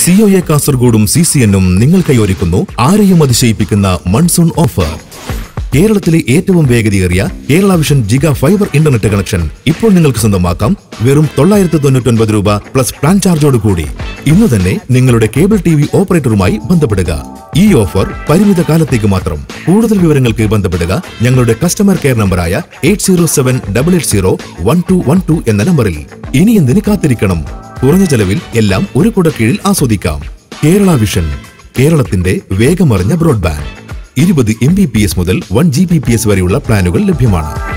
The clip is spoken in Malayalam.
സിഒഎ കാസർഗോഡും സി സി എന്നും നിങ്ങൾക്കായി ഒരുക്കുന്നു ആരെയും അതിശയിപ്പിക്കുന്ന മൺസൂൺ ഓഫർ കേരളത്തിലെ ഏറ്റവും വേഗതയേറിയ Kerala vision giga fibre internet connection ഇപ്പോൾ നിങ്ങൾക്ക് സ്വന്തമാക്കാം വെറും തൊള്ളായിരത്തി തൊണ്ണൂറ്റൊൻപത് രൂപ പ്ലസ് പ്ലാൻ ചാർജോട് കൂടി ഇന്ന് തന്നെ നിങ്ങളുടെ കേബിൾ ടി വി ഓപ്പറേറ്ററുമായി ബന്ധപ്പെടുക ഈ ഓഫർ പരിമിത കാലത്തേക്ക് മാത്രം കൂടുതൽ വിവരങ്ങൾക്ക് ബന്ധപ്പെടുക ഞങ്ങളുടെ കസ്റ്റമർ കെയർ നമ്പറായ eight zero seven double eight zero one two one two എന്ന നമ്പറിൽ ഇനി എന്തിന് കാത്തിരിക്കണം കുറഞ്ഞ ചെലവിൽ എല്ലാം ഒരു കുട കീഴിൽ ആസ്വദിക്കാം കേരള വിഷൻ കേരളത്തിന്റെ വേഗമറിഞ്ഞ ബ്രോഡ്ബാൻഡ് ഇരുപത് എം ബി പി എസ് മുതൽ one G B P S വരെയുള്ള പ്ലാനുകൾ ലഭ്യമാണ്